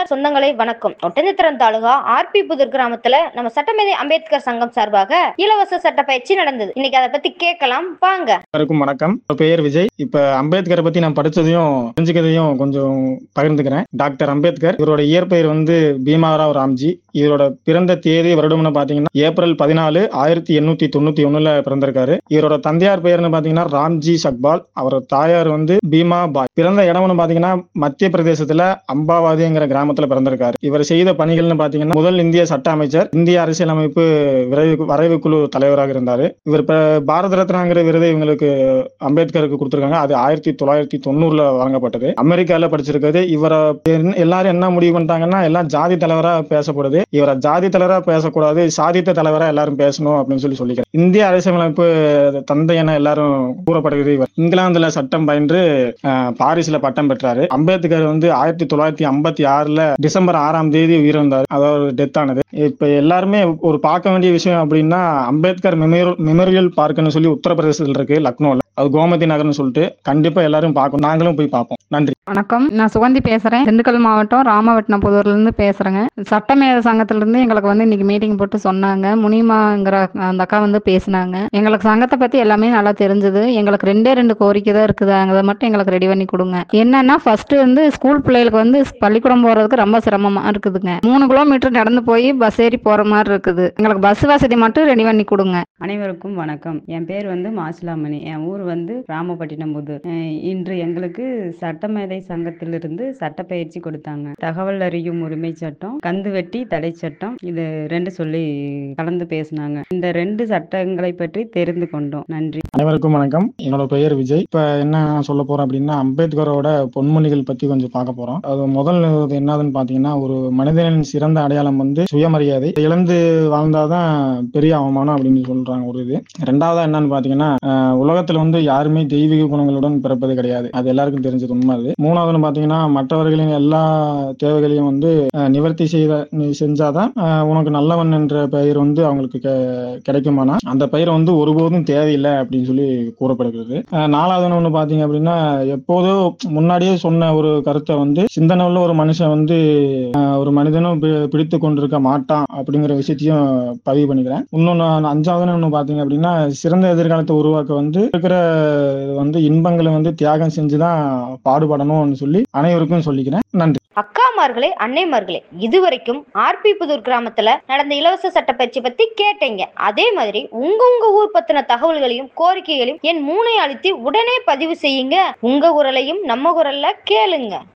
சொந்தங்களை வணக்கம் ஒட்டஞ்சத்திரம் தாலுகா ஆர்பி புதூர் கிராமத்துல நம்ம சட்டமேதை அம்பேத்கர் சங்கம் சார்பாக இலவச சட்ட பயிற்சி நடந்தது இன்னைக்கு அதை பத்தி கேட்கலாம் வாங்க எல்லாருக்கும் வணக்கம் என் பெயர் விஜய் இப்ப அம்பேத்கரை பத்தி நான் படிச்சதையும் தெரிஞ்சுக்கிறதையும் கொஞ்சம் பகிர்ந்துக்கிறேன் டாக்டர் அம்பேத்கர் இவரோட இயற்பெயர் வந்து பீமாராவ் ராம்ஜி இவரோட பிறந்த தேதி வருடம்னு பாத்தீங்கன்னா ஏப்ரல் பதினாலு ஆயிரத்தி எண்ணூத்தி தொண்ணூத்தி ஒண்ணுல பிறந்திருக்காரு இவரோட தந்தையார் பெயர்னு பாத்தீங்கன்னா ராம்ஜி சக்பால் அவரோட தாயார் வந்து பீமா பாய் பிறந்த இடம்னு பாத்தீங்கன்னா மத்திய பிரதேசத்துல அம்பாவாதிங்கிற கிராமத்துல பிறந்திருக்காரு இவர் செய்த பணிகள்னு பாத்தீங்கன்னா முதல் இந்திய சட்ட அமைச்சர் இந்திய அரசியலமைப்பு விரைவு வரைவு குழு தலைவராக இருந்தாரு இவர் இப்ப பாரத ரத்னாங்கிற விருதை இவங்களுக்கு அம்பேத்கருக்கு கொடுத்திருக்காங்க அது ஆயிரத்தி தொள்ளாயிரத்தி தொண்ணூறுல வழங்கப்பட்டது அமெரிக்கால படிச்சிருக்கிறது இவரை என்ன- எல்லாரும் என்ன முடிவு பண்ணிட்டாங்கன்னா எல்லாம் ஜாதி தலைவரா பேசப்படுது இவரை ஜாதி தலைவரா பேசக்கூடாது சாதித்த தலைவரா எல்லாரும் பேசணும் அப்படின்னு சொல்லி சொல்லிக்கிறேன் இந்திய அரசியலமைப்பு தந்தை என எல்லாரும் கூறப்படுகிறது இவர் இங்கிலாந்துல சட்டம் பயின்று அஹ், பாரிஸ்ல பட்டம் பெற்றாரு அம்பேத்கர் வந்து ஆயிரத்தி தொள்ளாயிரத்தி ஐம்பத்தி ஆறுல டிசம்பர் ஆறாம் தேதி உயிரிழந்தார் அதாவது டெத் ஆனது இப்ப எல்லாருமே ஒரு பார்க்க வேண்டிய விஷயம் அப்படின்னா அம்பேத்கர் மெமோரியல் மெமோரியல் பார்க்னு சொல்லி உத்தரப்பிரதேசத்துல இருக்கு லக்னோல அது கோமதி நகர்னு சொல்லிட்டு கண்டிப்பா எல்லாரும் பார்க்கணும் நாங்களும் போய் பார்ப்போம் நன்றி வணக்கம் நான் சுகந்தி பேசுறேன் திண்டுக்கல் மாவட்டம் ராமவட்டினபுதூர்ல இருந்து பேசுறேங்க சட்டமேத சங்கத்துல இருந்து எங்களுக்கு வந்து இன்னைக்கு மீட்டிங் போட்டு சொன்னாங்க முனிமாங்கிற அந்த அக்கா வந்து பேசினாங்க எங்களுக்கு சங்கத்தை பத்தி எல்லாமே நல்லா தெரிஞ்சது எங்களுக்கு ரெண்டே ரெண்டு கோரிக்கை தான் இருக்குது அதை மட்டும் எங்களுக்கு ரெடி பண்ணி கொடுங்க என்னன்னா ஃபர்ஸ்ட் வந்து ஸ்கூல் பிள்ளைகளுக்கு வந்து பள்ளிக்கூடம் போறதுக்கு ரொம்ப சிரமமா இருக்குதுங்க மூணு கிலோமீட்டர் நடந்து போய் பஸ் ஏறி போற மாதிரி இருக்குது எங்களுக்கு பஸ் வசதி மட்டும் ரெடி பண்ணி கொடுங்க அனைவருக்கும் வணக்கம் என் பேர் வந்து மாசிலாமணி என் ஊர் வந்து ராமப்பட்டினம் புதூர் அஹ் இன்று எங்களுக்கு சட்டமேதை சங்கத்திலிருந்து சட்டப்பயிற்சி கொடுத்தாங்க தகவல் அறியும் உரிமை சட்டம் கந்து வெட்டி தடை சட்டம் இது ரெண்டு சொல்லி கலந்து பேசினாங்க இந்த ரெண்டு சட்டங்களை பற்றி தெரிந்து கொண்டோம் நன்றி அனைவருக்கும் வணக்கம் என்னோட பெயர் விஜய் இப்ப என்ன சொல்ல போறோம் அப்படின்னா அம்பேத்கரோட பொன்மொழிகள் பத்தி கொஞ்சம் பார்க்க போறோம் அது முதல் இது என்னதுன்னு பாத்தீங்கன்னா ஒரு மனிதனின் சிறந்த அடையாளம் வந்து சுயமரியாதை இழந்து வாழ்ந்தாதான் பெரிய அவமானம் அப்படின்னு சொல்றாங்க ஒரு இது ரெண்டாவதா என்னன்னு பாத்தீங்கன்னா ஆஹ், உலகத்துல வந்து யாருமே தெய்வீக குணங்களுடன் பிறப்பது கிடையாது அது எல்லாருக்கும் தெரிஞ்சது உண்மை அது மூணாவதுன்னு பாத்தீங்கன்னா மற்றவர்களின் எல்லா தேவைகளையும் வந்து ஆஹ், நிவர்த்தி செய்த நீ செஞ்சாதான் ஆஹ், உனக்கு நல்லவன் என்ற பெயர் வந்து அவங்களுக்கு கெ- கிடைக்குமானா அந்த பெயர் வந்து ஒருபோதும் தேவையில்லை அப்படின்னு சொல்லி கூறப்படுகிறது அஹ் நாலாவது ஒண்ணு பாத்தீங்க அப்படின்னா எப்போதோ முன்னாடியே சொன்ன ஒரு கருத்தை வந்து சிந்தனை உள்ள ஒரு மனுஷன் வந்து அஹ், ஒரு மனிதனும் பி- பிடித்து கொண்டிருக்க மாட்டான் அப்படிங்கிற விஷயத்தையும் பதிவு பண்ணிக்கிறேன் இன்னொன்னு அஞ்சாவது ஒண்ணு பாத்தீங்க அப்படின்னா சிறந்த எதிர்காலத்தை உருவாக்க வந்து இருக்கிற இது வந்து இன்பங்களை வந்து தியாகம் செஞ்சுதான் பாடுபடணும்னு சொல்லி அனைவருக்கும் சொல்லிக்கிறேன் நன்றி அக்காமார்களே அன்னைமார்களே இதுவரைக்கும் ஆர்பி புதூர் கிராமத்துல நடந்த இலவச சட்ட பயிற்சி பத்தி கேட்டீங்க அதே மாதிரி உங்க உங்க ஊர் பத்தின தகவல்களையும் கோரிக்கைகளையும் என் மூனை அழுத்தி உடனே பதிவு செய்யுங்க உங்க குரலையும் நம்ம குரல்ல கேளுங்க